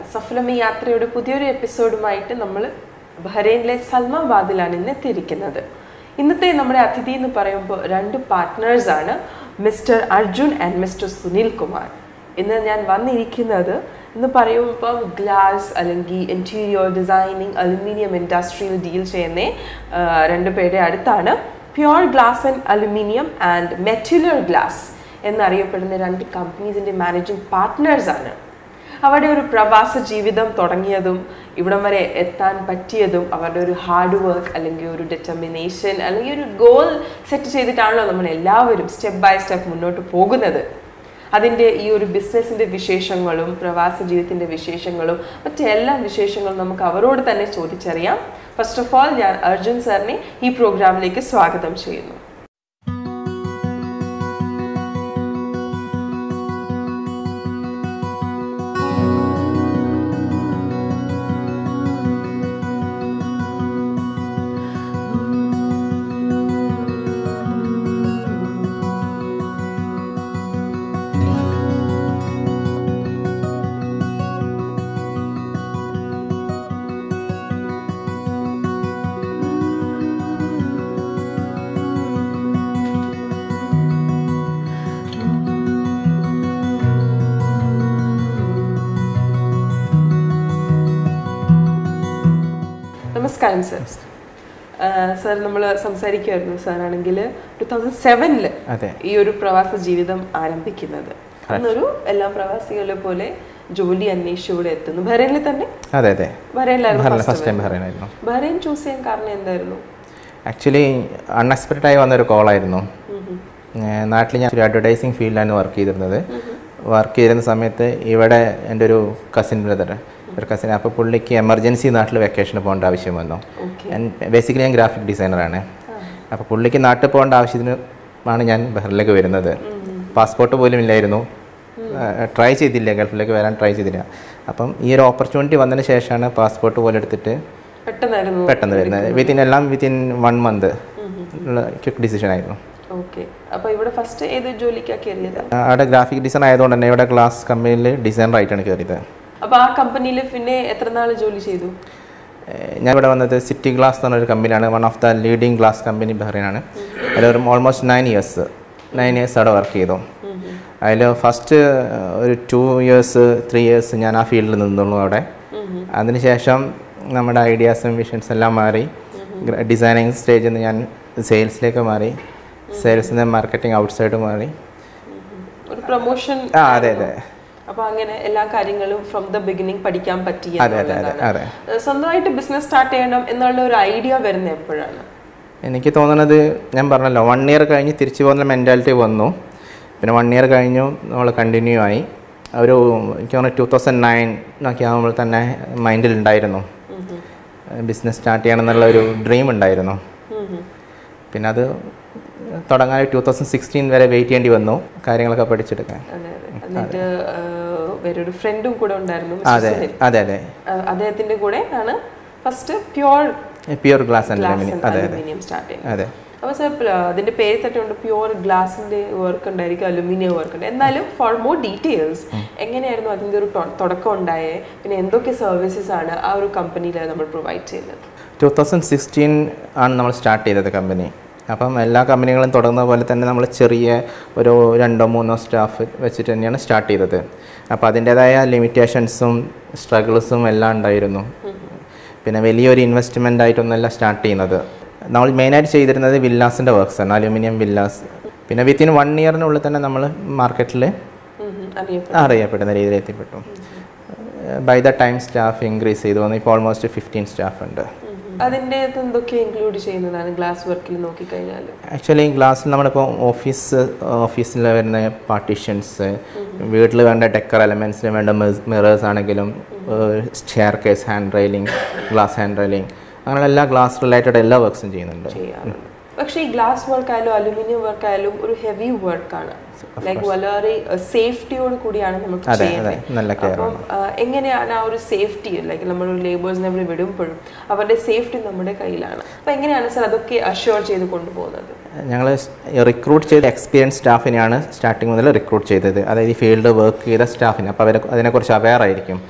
സഫലമ യാത്രയുടെ പുതിയൊരു എപ്പിസോഡുമായിട്ട് നമ്മൾ ബഹ്റൈനിലെ സൽമാബാദിലാണ് ഇന്ന് എത്തിയിരിക്കുന്നത് ഇന്നത്തെ നമ്മുടെ അതിഥി എന്ന് പറയുമ്പോൾ രണ്ട് പാർട്ട്നേഴ്സ് ആണ് mister Arjun and mister Sunil Kumar ഇന്ന് ഞാൻ വന്നിരിക്കുന്നത് എന്ന് പറയുമ്പോൾ ഗ്ലാസ് അല്ലെങ്കിൽ ഇൻറ്റീരിയർ ഡിസൈനിങ് അലുമിനിയം ഇൻഡസ്ട്രിയിൽ ഡീൽ ചെയ്യുന്ന ആ, രണ്ട് പേരുടെ അടുത്താണ് pure glass and aluminium and മെറ്റുലർ ഗ്ലാസ് എന്നറിയപ്പെടുന്ന രണ്ട് കമ്പനീസിൻ്റെ മാനേജിംഗ് പാർട്ട്നേഴ്സ് ആണ് അവരുടെ ഒരു പ്രവാസ ജീവിതം തുടങ്ങിയതും ഇവിടം വരെ എത്താൻ പറ്റിയതും അവരുടെ ഒരു ഹാർഡ് വർക്ക് അല്ലെങ്കിൽ ഒരു ഡിറ്റർമിനേഷൻ അല്ലെങ്കിൽ ഒരു ഗോൾ സെറ്റ് ചെയ്തിട്ടാണല്ലോ നമ്മൾ എല്ലാവരും സ്റ്റെപ്പ് ബൈ സ്റ്റെപ്പ് മുന്നോട്ട് പോകുന്നത് അതിൻ്റെ ഈ ഒരു ബിസിനസ്സിൻ്റെ വിശേഷങ്ങളും പ്രവാസ ജീവിതത്തിൻ്റെ വിശേഷങ്ങളും മറ്റെല്ലാ വിശേഷങ്ങളും നമുക്ക് അവരോട് തന്നെ ചോദിച്ചറിയാം ഫസ്റ്റ് ഓഫ് ഓൾ ഞാൻ അർജുൻ സാറിനെ ഈ പ്രോഗ്രാമിലേക്ക് സ്വാഗതം ചെയ്യുന്നു നമസ്കാരം സർ സർ നമ്മൾ സംസാരിക്കുമായിരുന്നു സാറാണെങ്കിൽ ടു തൗസൻഡ് സെവനിൽ അതെ ഈ ഒരു പ്രവാസ ജീവിതം ആരംഭിക്കുന്നത് അന്നൊരു എല്ലാ പ്രവാസികളെ പോലെ ജോലി അന്വേഷിച്ച് ഇവിടെ എത്തുന്നു ബഹ്റൈനിൽ തന്നെ അതെ അതെ ബഹ്റൈനിലായിരുന്നു ഫസ്റ്റ് ടൈം ബഹ്റൈനായിരുന്നു ബഹ്റൈൻ ചൂസ് ചെയ്യാൻ കാരണം എന്തായിരുന്നു ആക്ച്വലി അൺഎക്സ്പെക്റ്റഡ് ആയി വന്നൊരു കോളായിരുന്നു നാട്ടിൽ ഞാൻ ഒരു അഡ്വർടൈസിങ് ഫീൽഡിലാണ് വർക്ക് ചെയ്തിരുന്നത് വർക്ക് ചെയ്തിരുന്ന സമയത്ത് ഇവിടെ എൻ്റെ ഒരു കസിൻ ബ്രദർ ഒരു കസിൻ അപ്പോൾ പുള്ളിക്ക് എമർജൻസി നാട്ടിൽ വെക്കേഷന് പോകേണ്ട ആവശ്യം വന്നു ഓക്കെ ബേസിക്കലി ഞാൻ ഗ്രാഫിക് ഡിസൈനറാണ് അപ്പോൾ പുള്ളിക്ക് നാട്ടിൽ പോകേണ്ട ആവശ്യത്തിന് ആണ് ഞാൻ ബഹ്റിലേക്ക് വരുന്നത് പാസ്പോർട്ട് പോലും ഇല്ലായിരുന്നു ട്രൈ ചെയ്തില്ല ഗൾഫിലേക്ക് വരാൻ ട്രൈ ചെയ്തില്ല അപ്പം ഈ ഒരു ഓപ്പർച്യൂണിറ്റി വന്നതിന് ശേഷമാണ് പാസ്പോർട്ട് പോലെ എടുത്തിട്ട് പെട്ടെന്നായിരുന്നു പെട്ടെന്ന് വരുന്നത് വിത്തിൻ എല്ലാം വിത്തിൻ വൺ മന്ത് ഉള്ള ക്വിക്ക് ഡിസിഷൻ ആയിരുന്നു ഓക്കെ അപ്പൊ ഇവിടെ ഫസ്റ്റ് ഏത് ജോലിക്കാ കയറിയത് ആ, അവിടെ ഗ്രാഫിക് ഡിസൈൻ ആയതുകൊണ്ട് തന്നെ ഇവിടെ ഗ്ലാസ് കമ്പനിയിൽ ഡിസൈനർ ആയിട്ടാണ് കയറിയത് അപ്പൊ ആ കമ്പനിയിൽ പിന്നെ എത്ര നാൾ ജോലി ചെയ്തു ഏഹ് ഞാൻ ഇവിടെ വന്നത് സിറ്റി ഗ്ലാസ് എന്ന് പറഞ്ഞൊരു കമ്പനിയാണ് one of the leading glass company ബഹ്റൈനാണ് അതിലൊരു almost nine years nine years അവിടെ വർക്ക് ചെയ്തു അതിൽ ഫസ്റ്റ് ഒരു ടു ഇയേഴ്സ് ത്രീ ഇയേഴ്സ് ഞാൻ ആ ഫീൽഡിൽ നിന്നുള്ളൂ അവിടെ അതിനുശേഷം നമ്മുടെ ഐഡിയാസും വിഷൻസ് എല്ലാം മാറി ഡിസൈനിങ് സ്റ്റേജിൽ നിന്ന് ഞാൻ സെയിൽസിലേക്ക് മാറി സെയിൽസിൽ നിന്ന് മാർക്കറ്റിംഗ് ഔട്ട്സൈഡ് മാറി ഒരു പ്രൊമോഷൻ ആ അതെ അതെ അപ്പൊ അങ്ങനെ എല്ലാ കാര്യങ്ങളും ഫ്രം ദ ബിഗിനിങ് പഠിക്കാൻ പറ്റി അതെ അതെ അതെ എന്നുള്ളതാണ്. അതെ ഏഹ് സ്വന്തമായിട്ട് ബിസിനസ് സ്റ്റാർട്ട് ചെയ്യണം എന്നുള്ള ഒരു ഐഡിയ വരുന്നത് എപ്പോഴാണ് എനിക്ക് തോന്നുന്നത് ഞാൻ പറഞ്ഞല്ലോ വൺ ഇയർ കഴിഞ്ഞ് തിരിച്ചു പോകുന്ന മെൻറ്റാലിറ്റി വന്നു പിന്നെ വൺ ഇയർ കഴിഞ്ഞു നമ്മൾ കണ്ടിന്യൂ ആയി ഒരു എനിക്ക് തോന്നുന്നു ടൂ തൗസൻഡ് നയൻ ഒക്കെ ആകുമ്പോൾ തന്നെ മൈൻഡിൽ ഉണ്ടായിരുന്നു ബിസിനസ് സ്റ്റാർട്ട് ചെയ്യണം എന്നുള്ള ഒരു ഡ്രീം ഉണ്ടായിരുന്നു പിന്നെ അത് തുടങ്ങാൻ ടൂ തൗസൻഡ് സിക്സ്റ്റീൻ വരെ വെയിറ്റ് ചെയ്യേണ്ടി വന്നു കാര്യങ്ങളൊക്കെ പഠിച്ചെടുക്കാൻ അതെ അതെ എന്നിട്ട് ഏഹ് വേറൊരു ഫ്രണ്ടും കൂടെ ഉണ്ടായിരുന്നു മിസ്റ്റർ അതെ സുനിൽ. അതെ അതെ ഏഹ് അദ്ദേഹത്തിന്റെ കൂടെ ആണ് first pure pure glass and glass aluminium അതെ അതെ അലുമിനിയം സ്റ്റാർട്ട് ചെയ്യുന്നത് അതെ അപ്പോൾ സാർ അതിന്റെ പേര് തട്ടുണ്ട് പ്യുവർ ഗ്ലാസിന്റെ വർക്ക് ഉണ്ടായിരിക്കും അലുമിനിയം വർക്ക് ഉണ്ട് എന്നാലും ഫോർ മോർ ഡീറ്റെയിൽസ് എങ്ങനെയായിരുന്നു അതിന്റെ ഒരു തൊ- തുടക്കം ഉണ്ടായേ പിന്നെ എന്തൊക്കെ സർവീസസ് ആണ് ആ ഒരു കമ്പനിയിൽ നമ്മൾ പ്രൊവൈഡ് ചെയ്യുന്നത് ടു തൗസൻഡ് സിക്സ്റ്റീൻ ആണ് നമ്മൾ സ്റ്റാർട്ട് ചെയ്തത് കമ്പനി അപ്പം എല്ലാ കമ്പനികളും തുടങ്ങുന്ന പോലെ തന്നെ നമ്മൾ ചെറിയ ഒരു രണ്ടോ മൂന്നോ സ്റ്റാഫ് വെച്ചിട്ട് തന്നെയാണ് സ്റ്റാർട്ട് ചെയ്തത് അപ്പോൾ അതിൻ്റേതായ ലിമിറ്റേഷൻസും സ്ട്രഗിൾസും എല്ലാം ഉണ്ടായിരുന്നു പിന്നെ വലിയൊരു ഇൻവെസ്റ്റ്മെൻ്റ് ആയിട്ടൊന്നുമല്ല സ്റ്റാർട്ട് ചെയ്യുന്നത് നമ്മൾ മെയിനായിട്ട് ചെയ്തിരുന്നത് വില്ലാസിൻ്റെ വർക്ക്സാണ് അലുമിനിയം വില്ലാസ് പിന്നെ വിത്തിൻ വൺ ഇയറിനുള്ളിൽ തന്നെ നമ്മൾ മാർക്കറ്റിൽ അറിയപ്പെടും അറിയപ്പെടുന്ന രീതിയിൽ എത്തിപ്പെട്ടു by the time staff increase ചെയ്തു വന്നു ഇപ്പോൾ ഓൾമോസ്റ്റ് ഫിഫ്റ്റീൻ സ്റ്റാഫ് ഉണ്ട് അതിന്റെ അകത്ത് എന്തൊക്കെ ഇൻക്ലൂഡ് ചെയ്യുന്നതാണ് ഗ്ലാസ് വർക്കിൽ നോക്കിക്കഴിഞ്ഞാൽ ആക്ച്വലി ഗ്ലാസ്സിൽ നമ്മളിപ്പോൾ ഓഫീസ് ഓഫീസിൽ വരുന്ന പാർട്ടീഷൻസ് വീട്ടിൽ വേണ്ട ഡെക്കർ എലമെൻസിന് വേണ്ട മിറേഴ്സ് ആണെങ്കിലും staircase hand railing glass hand railing അങ്ങനെയുള്ള എല്ലാ ഗ്ലാസ് റിലേറ്റഡ് എല്ലാ വർക്ക്സും ചെയ്യുന്നുണ്ട് ചെയ്യാറുണ്ട് പക്ഷേ ഈ ഗ്ലാസ് വർക്ക് ആയാലും അലുമിനിയം വർക്ക് ആയാലും ഒരു ഹെവി വർക്കാണ് ലൈക്ക് വളരെ സേഫ്റ്റിയോട് കൂടിയാണ് നമുക്ക് അതെ അതെ ചെയ്യുന്നത് നല്ല കെയർ അപ്പം ആ, എങ്ങനെയാണ് ആ ഒരു സേഫ്റ്റി ലൈക്ക് നമ്മൾ ലേബേഴ്സിനെ നമ്മൾ വിടുമ്പോഴും അവരുടെ സേഫ്റ്റി നമ്മുടെ കയ്യിലാണ് അപ്പം എങ്ങനെയാണ് സാർ അതൊക്കെ അഷ്യൂർ ചെയ്ത് കൊണ്ടുപോകുന്നത് ഞങ്ങൾ റിക്രൂട്ട് ചെയ്ത എക്സ്പീരിയൻസ് സ്റ്റാഫിനെയാണ് സ്റ്റാർട്ടിങ് മുതൽ റിക്രൂട്ട് ചെയ്തത് അതായത് ഈ ഫീൽഡ് വർക്ക് ചെയ്ത സ്റ്റാഫിനെ അപ്പോൾ അവരെ അതിനെക്കുറിച്ച് അവെയർ ആയിരിക്കും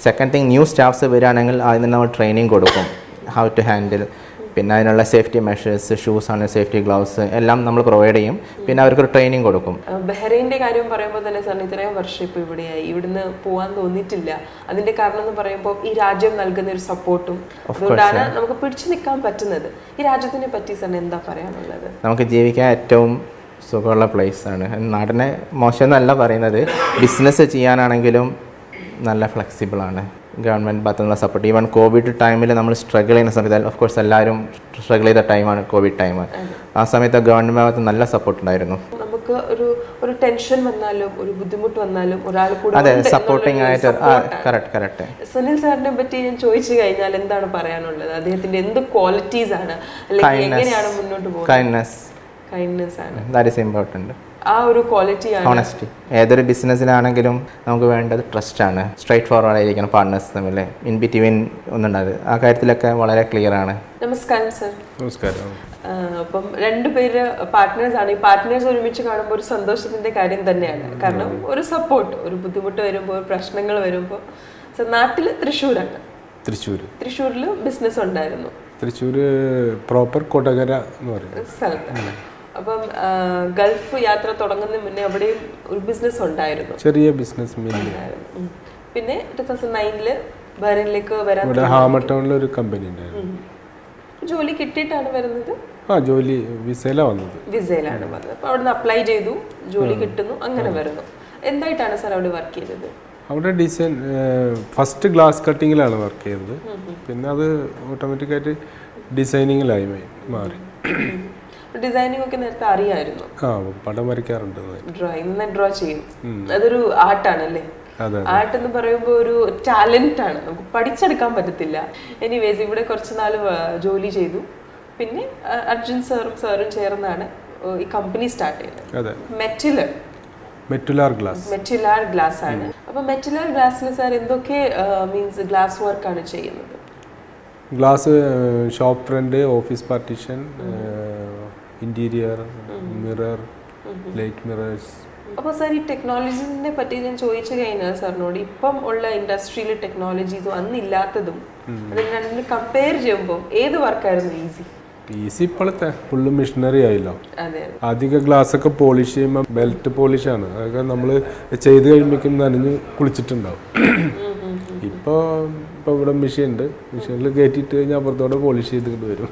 സെക്കൻഡ് തിങ് ന്യൂ സ്റ്റാഫ്സ് വരികയാണെങ്കിൽ അതിന് നമ്മൾ ട്രെയിനിങ് കൊടുക്കും ഹൗ ടു ഹാൻഡിൽ പിന്നെ അതിനുള്ള സേഫ്റ്റി മെഷേഴ്സ് ഷൂസ് ആണ് സേഫ്റ്റി ഗ്ലൗസ് എല്ലാം നമ്മൾ പ്രൊവൈഡ് ചെയ്യും പിന്നെ അവർക്കൊരു ട്രെയിനിങ് കൊടുക്കും ആ, ബഹ്റൈൻ്റെ കാര്യം പറയുമ്പോൾ തന്നെ സാറിന് ഇത്രയും വർഷം ഇപ്പോൾ ഇവിടെയായി ഇവിടുന്ന് പോകാൻ തോന്നിയിട്ടില്ല അതിന്റെ കാരണം എന്ന് പറയുമ്പോൾ ഈ രാജ്യം നൽകുന്ന ഒരു സപ്പോർട്ടും അതുകൊണ്ടാണ് നമുക്ക് പിടിച്ചു നിൽക്കാൻ പറ്റുന്നത് ഈ രാജ്യത്തിനെ പറ്റി സാറിന് എന്താ പറയാനുള്ളത് നമുക്ക് ജീവിക്കാൻ ഏറ്റവും സുഖമുള്ള place ആണ് നാടിനെ മോശമെന്നല്ല പറയുന്നത് ബിസിനസ് ചെയ്യാനാണെങ്കിലും നല്ല flexible ആണ് ഗവൺമെൻറ് ഭാഗത്തുനിന്നുള്ള സപ്പോർട്ട് ഈവൻ കോവിഡ് ടൈമിൽ നമ്മൾ സ്ട്രഗിൾ ചെയ്യുന്ന സമയത്ത് ഓഫ് കോഴ്സ് എല്ലാവരും സ്ട്രഗിൾ ചെയ്ത ടൈമാണ് കോവിഡ് ടൈം ആ സമയത്ത് ഗവൺമെൻറ് ഭാഗത്ത് നല്ല സപ്പോർട്ട് ഉണ്ടായിരുന്നു നമുക്ക് ഒരു ഒരു ടെൻഷൻ വന്നാലും ഒരു ബുദ്ധിമുട്ട് വന്നാലും ഒരാൾ കൂടെ അതെ ഉണ്ട് സപ്പോർട്ടിങ് എന്നുള്ളൊരു ആയിട്ട് ആ support ആണ്. കറക്റ്റ് കറക്റ്റ് സുനിൽ സാറിനെ പറ്റി ഞാൻ ചോദിച്ചു കഴിഞ്ഞാൽ എന്താണ് പറയാനുള്ളത് അദ്ദേഹത്തിന്റെ എന്ത് ക്വാളിറ്റീസ് ആണ് അല്ലെങ്കിൽ എങ്ങനെയാണ് മുന്നോട്ട് പോകുന്നത് കൈൻഡ്നെസ് കൈൻഡ്നെസ് ആണ് ദാറ്റ് ഈസ് ഇമ്പോർട്ടൻറ്റ് ആ ഒരു ക്വാളിറ്റിയാണ് ഓണസ്റ്റി ഏതൊരു ബിസിനസ്സിലാണെങ്കിലും നമുക്ക് വേണ്ടത് ട്രസ്റ്റാണ് സ്ട്രൈറ്റ് ഫോർവേഡ് ആയിരിക്കണം പാർട്ട്നേഴ്സ് തമ്മിൽ ഇൻ ബിറ്റ്വീൻ ഒന്നുണ്ടായത് ആ കാര്യത്തിലൊക്കെ വളരെ ക്ലിയർ ആണ് നമസ്കാരം സർ നമസ്കാരം അപ്പം രണ്ടുപേര് പാർട്ട്നേഴ്സ് ആണ് ഈ പാർട്ട്നേഴ്സ് ഒരുമിച്ച് കാണുമ്പോൾ ഒരു സന്തോഷത്തിന്റെ കാര്യം തന്നെയാണ് കാരണം ഒരു സപ്പോർട്ട് ഒരു ബുദ്ധിമുട്ട് വരുമ്പോൾ പ്രശ്നങ്ങൾ വരുമ്പോൾ സർ നാട്ടില് തൃശ്ശൂരാണ് തൃശ്ശൂർ തൃശ്ശൂരിൽ ബിസിനസ് ഉണ്ടായിരുന്നു തൃശ്ശൂർ പ്രോപ്പർ കൊടകര എന്ന് പറയും സ്ഥലത്താണ് അപ്പം ആ, ഗൾഫ് യാത്ര തുടങ്ങുന്നതിന് മുന്നേ അവിടെയും ഒരു ബിസിനസ് ഉണ്ടായിരുന്നു ചെറിയ ബിസിനസ് മില്ല് ഉണ്ടായിരുന്നു. ഉം. പിന്നെ ടൂ തൗസൻഡ് നയനില് ബഹ്റൈനിലേക്ക് വരാൻ ഇവിടെ ഹാമട്ടൗണിൽ ഒരു കമ്പനി ഉണ്ടായിരുന്നു ഉം. ജോലി കിട്ടിയിട്ടാണ് വരുന്നത് ആ ജോലി വിസയിലാണ് വന്നത് വിസയിലാണ് വന്നത് അപ്പോൾ അവിടുന്ന് അപ്ലൈ ചെയ്തു ജോലി കിട്ടുന്നു അങ്ങനെ വരുന്നു എന്തായിട്ടാണ് സാർ അവിടെ വർക്ക് ചെയ്തത് അവിടെ ഡിസൈൻ ഫസ്റ്റ് ഗ്ലാസ് കട്ടിങ്ങിലാണ് വർക്ക് ചെയ്തത് പിന്നെ അത് ഓട്ടോമാറ്റിക്കായിട്ട് ഡിസൈനിങ്ങിലായി മാറി ഡിസൈനിങ് ഒക്കെ നേരത്തെ അറിയായിരുന്നു ആ പടം വരയ്ക്കാറുണ്ട് നന്നായി. ഡ്രോയിങ് നന്നായി ഡ്രോ ചെയ്യും അതൊരു ആർട്ടാണല്ലേ അതെ ആർട്ട് എന്ന് പറയുമ്പോൾ ഒരു ടാലന്റ് ആണ് നമുക്ക് പഠിച്ചെടുക്കാൻ പറ്റത്തില്ല എനിവേസ് ഇവിടെ കുറച്ച് നാൾ ജോലി ചെയ്തു പിന്നെ ആ, അർജുൻ സാറും സാറും ചേർന്നാണ് ഏർ, ഈ കമ്പനി സ്റ്റാർട്ട് ചെയ്യുന്നത് അതെ മെറ്റില് മെറ്റുലാർ ഗ്ലാസ് മെറ്റിലാർ ഗ്ലാസ് ആണ് അപ്പൊ മെറ്റിലാർ ഗ്ലാസ്സിൽ സാർ എന്തൊക്കെ മീൻസ് ഗ്ലാസ് വർക്കാണ് ചെയ്യുന്നത് glass shop front office partition interior mirror light mirrors അപ്പോൾ സാർ ഈ ടെക്നോളജീസിനെ പറ്റി ഞാൻ ചോദിച്ചു കഴിഞ്ഞാൽ സാറിനോട് ഇപ്പം ഉള്ള ഇൻഡസ്ട്രിയിൽ ടെക്നോളജീസും അന്നില്ലാത്തതും അതിന് രണ്ടിനും കമ്പയർ ചെയ്യുമ്പോൾ ഏത് വർക്കായിരുന്നു ഈസി ഈസി ഇപ്പോഴത്തെ ഫുള്ള് മെഷീനറി ആയില്ലോ അതെ അധിക ഗ്ലാസ് ഒക്കെ പോളിഷ് ചെയ്യുമ്പോൾ ബെൽറ്റ് പോളിഷാണ് അതൊക്കെ നമ്മൾ ചെയ്ത് കഴിയുമ്പോഴേക്കും നനഞ്ഞ് കുളിച്ചിട്ടുണ്ടാവും ഇപ്പോൾ ഇപ്പോൾ ഇവിടെ മെഷീൻ ഉണ്ട് മെഷീനിൽ കയറ്റിയിട്ട് കഴിഞ്ഞാൽ അപ്പുറത്തോടെ പോളിഷ് ചെയ്തിട്ട് വരും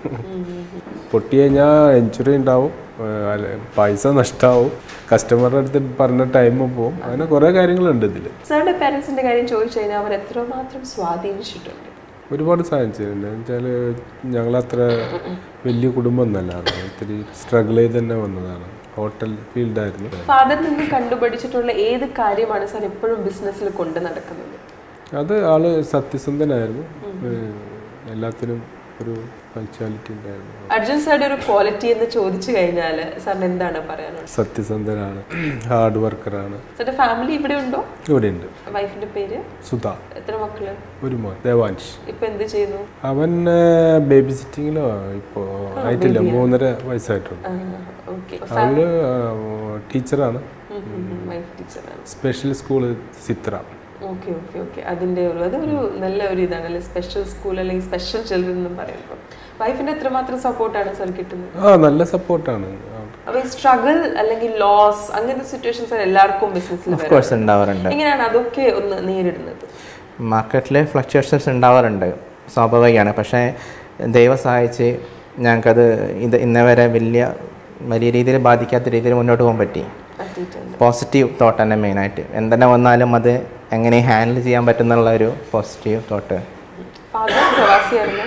പൊട്ടി കഴിഞ്ഞാൽ എഞ്ചുറി ഉണ്ടാവും ഏഹ് അല്ല, പൈസ നഷ്ടമാവും കസ്റ്റമറുടെ അടുത്ത് പറഞ്ഞ ടൈം പോവും അങ്ങനെ കുറേ കാര്യങ്ങളുണ്ട് ഇതിൽ സാറിന്റെ പാരൻസിന്റെ കാര്യം ചോദിച്ചു കഴിഞ്ഞാൽ അവർ എത്രമാത്രം സ്വാധീനിച്ചിട്ടുണ്ട് ഒരുപാട് സാധിച്ചിട്ടുണ്ട് വെച്ചാൽ ഞങ്ങളത്ര വലിയ കുടുംബം ഒന്നല്ലായിരുന്നു ഇത്തിരി സ്ട്രഗിൾ ചെയ്ത് തന്നെ വന്നതാണ് ഹോട്ടൽ ഫീൽഡായിരുന്നു ഫാദറിൽ നിന്ന് കണ്ടുപഠിച്ചിട്ടുള്ള ഏത് കാര്യമാണ് സാർ എപ്പോഴും ബിസിനസ്സിൽ കൊണ്ട് നടക്കുന്നത് അത് ആള് സത്യസന്ധനായിരുന്നു ഏഹ് എല്ലാത്തിനും ഒരു പങ്ക്ച്വാലിറ്റി ഉണ്ടായിരുന്നു അർജുൻ സാറുടെ ഒരു ക്വാളിറ്റി എന്ന് ചോദിച്ചു കഴിഞ്ഞാൽ സാറിന് എന്താണ് പറയാനുള്ളത് സത്യസന്ധനാണ് ഹാർഡ് വർക്കറാണ് സാറിന്റെ ഫാമിലി ഇവിടെ ഉണ്ടോ ഇവിടെ ഉണ്ട് വൈഫിന്റെ പേര് സുധ എത്ര മക്കള് ഒരു മോൻ ദേവാൻഷ് ഇപ്പൊ എന്ത് ചെയ്യുന്നു അവൻ ബേബി സിറ്റിങ്ങിലോ ഇപ്പോൾ ആയിട്ടില്ല മൂന്നര വയസ്സായിട്ടുള്ളൂ ഓക്കെ അവള് ടീച്ചറാണ് വൈഫ് ടീച്ചറാണ് special school Chitra okay okay okay അതിന്റെ ഒരു അതൊരു നല്ല ഒരു ഇതാണ് അല്ലെ സ്പെഷ്യൽ സ്കൂൾ അല്ലെങ്കിൽ സ്പെഷ്യൽ ചിൽഡ്രൻ എന്ന് പറയുമ്പോൾ വൈഫിന്റെ എത്രമാത്രം സപ്പോർട്ടാണ് സാർ കിട്ടുന്നത് ആ നല്ല സപ്പോർട്ടാണ് അപ്പൊ ഈ സ്ട്രഗിൾ അല്ലെങ്കിൽ ലോസ് അങ്ങനത്തെ സിറ്റുവേഷൻസ് എല്ലാവർക്കും ബിസിനസ്സിൽ ഓഫ് കോഴ്സ് ഉണ്ടാവാറുണ്ട് എങ്ങനെയാണ് അതൊക്കെ ഒന്ന് നേരിടുന്നത് മാർക്കറ്റിൽ ഫ്ലക്ച്വേഷൻസ് ഉണ്ടാവാറുണ്ട് സ്വാഭാവികമാണ് പക്ഷേ ദൈവം സഹായിച്ച് ഞങ്ങൾക്കത് ഇത് ഇന്നേ വരെ വലിയ വലിയ രീതിയിൽ ബാധിക്കാത്ത രീതിയിൽ മുന്നോട്ട് പോകാൻ പറ്റി പറ്റിയിട്ടുണ്ട് പോസിറ്റീവ് തോട്ട് തന്നെ മെയിനായിട്ട് എന്തെന്നെ വന്നാലും അത് എങ്ങനെ ഹാൻഡിൽ ചെയ്യാൻ പറ്റുന്നുള്ള ഒരു പോസിറ്റീവ് തോട്ട് ഫാദർ പ്രവാസിയായിരുന്നു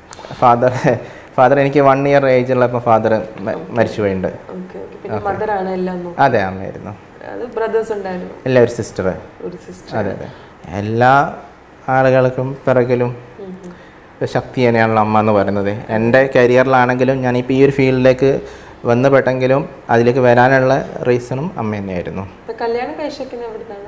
ഫാദർ ഫാദർ എനിക്ക് വൺ ഇയർ ഏജ് ഉള്ളപ്പോൾ ഫാദർ മരിച്ചു പോയിട്ടുണ്ട് ഓക്കെ ഓക്കെ പിന്നെ മദറാണ് എല്ലാം നോക്കുന്നത് അതെ അമ്മയായിരുന്നു അത് ബ്രദേഴ്സ് ഉണ്ടായിരുന്നു ഇല്ല ഒരു സിസ്റ്റർ ഒരു സിസ്റ്റർ അതെ അതെ എല്ലാ ആളുകൾക്കും പിറകിലും ഒരു ശക്തി തന്നെയാണല്ലോ അമ്മ എന്ന് പറയുന്നത് എൻ്റെ കരിയറിലാണെങ്കിലും ഞാനിപ്പോൾ ഈ ഒരു ഫീൽഡിലേക്ക് വന്നു പെട്ടെങ്കിലും അതിലേക്ക് വരാനുള്ള റീസണും അമ്മ തന്നെയായിരുന്നു ഇപ്പൊ കല്യാണം കഴിച്ചേക്കുന്നത് എവിടുന്നാണ്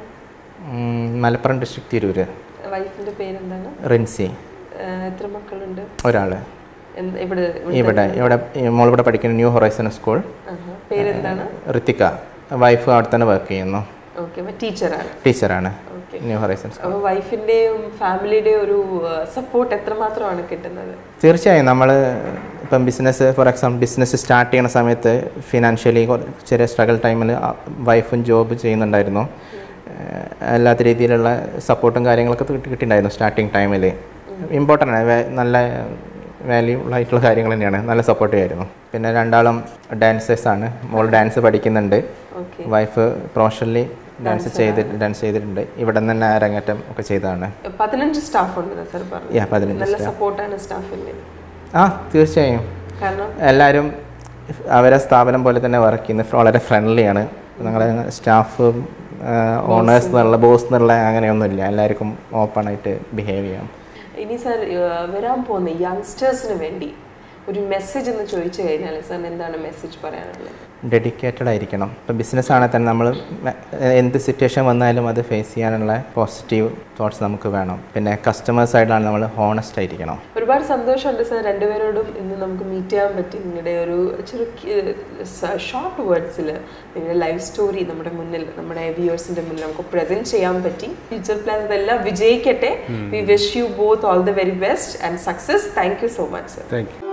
ഉം, മലപ്പുറം ഡിസ്ട്രിക്ട് തിരൂര് വൈഫിന്റെ പേരെന്താണ് റിൻസി ഏഹ് എത്ര മക്കളുണ്ട് ഒരാൾ എന്ത് ഇവിടെ ഇവിടെ ഇവിടെ മോളിവിടെ പഠിക്കുന്ന ന്യൂ ഹൊറൈസൺ സ്കൂൾ ആഹാ. പേരെന്താണ് ഋത്തിക വൈഫ് അവിടെ തന്നെ വർക്ക് ചെയ്യുന്നു ഓക്കെ അപ്പൊ ടീച്ചറാണ് ടീച്ചറാണ് ഓക്കെ ന്യൂ ഹൊറൈസൺസ് അപ്പോൾ വൈഫിൻ്റെയും ഫാമിലിയുടെയും ഒരു സപ്പോർട്ട് എത്രമാത്രമാണ് കിട്ടുന്നത് തീർച്ചയായും നമ്മൾ ഇപ്പം business for example business start ചെയ്യുന്ന സമയത്ത് ഫിനാൻഷ്യലി ചെറിയ സ്ട്രഗിൾ ടൈമിൽ വൈഫും ജോബ് ചെയ്യുന്നുണ്ടായിരുന്നു ഏഹ് അല്ലാത്ത രീതിയിലുള്ള സപ്പോർട്ടും കാര്യങ്ങളൊക്കെ കിട്ടി- കിട്ടിയിട്ടുണ്ടായിരുന്നു സ്റ്റാർട്ടിങ് ടൈമിൽ ഇമ്പോർട്ടൻ്റ് ആണ് വേ- നല്ല വാല്യൂ ആയിട്ടുള്ള കാര്യങ്ങൾ തന്നെയാണ് നല്ല സപ്പോർട്ടീവ് ആയിരുന്നു പിന്നെ രണ്ടാളും ഡാൻസേഴ്സ് ആണ് മോൾ ഡാൻസ് പഠിക്കുന്നുണ്ട് ഓക്കെ വൈഫ് പ്രൊഫഷണലി ഡാൻസ് ചെയ്തിട്ട് ഡാൻസ് ചെയ്തിട്ടുണ്ട് ഇവിടെ നിന്ന് തന്നെ അരങ്ങേറ്റം ഒക്കെ ചെയ്തതാണ് പതിനഞ്ച് സ്റ്റാഫ് ഉണ്ട് സാർ പറഞ്ഞു Yeah, പതിനഞ്ച് നല്ല staff. സപ്പോർട്ടാണ് സ്റ്റാഫിൻ്റെ ആ തീർച്ചയായും കാരണം എല്ലാവരും അവരെ സ്ഥാപനം പോലെ തന്നെ വർക്ക് ചെയ്യുന്നത് വളരെ ഫ്രണ്ട്ലിയാണ് ഞങ്ങളുടെ സ്റ്റാഫ് ഓണേഴ്സ് എന്നുള്ള ബോസ് എന്നുള്ള അങ്ങനെയൊന്നുമില്ല എല്ലാവർക്കും ഓപ്പണായിട്ട് ബിഹേവ് ചെയ്യാം ഇനി സാർ വരാൻ പോകുന്ന യങ്സ്റ്റേഴ്സിന് വേണ്ടി ഒരു മെസ്സേജ് എന്ന് ചോദിച്ചു കഴിഞ്ഞാൽ സാറിന് എന്താണ് മെസ്സേജ് പറയാനുള്ളത് ഡെഡിക്കേറ്റഡ് ആയിരിക്കണം ഇപ്പം ബിസിനസ് ആണെങ്കിൽ തന്നെ നമ്മൾ എന്ത് സിറ്റുവേഷൻ വന്നാലും അത് ഫേസ് ചെയ്യാനുള്ള പോസിറ്റീവ് തോട്ട്സ് നമുക്ക് വേണം പിന്നെ കസ്റ്റമർ സൈഡിലാണ് നമ്മൾ ഹോണസ്റ്റ് ആയിരിക്കണം ഒരുപാട് സന്തോഷമുണ്ട് സാർ രണ്ടുപേരോടും ഇന്ന് നമുക്ക് മീറ്റ് ചെയ്യാൻ പറ്റി നിങ്ങളുടെ ഒരു ചെറു ഷോർട്ട് വേർഡ്സിൽ നിങ്ങളുടെ ലൈഫ് സ്റ്റോറി നമ്മുടെ മുന്നിൽ നമ്മുടെ വ്യൂവേഴ്സിന്റെ മുന്നിൽ നമുക്ക് പ്രസന്റ് ചെയ്യാൻ പറ്റി ഫ്യൂച്ചർ പ്ലാൻസ് ഇതെല്ലാം വിജയിക്കട്ടെ we wish you both all the very best and success thank you so much sir thank U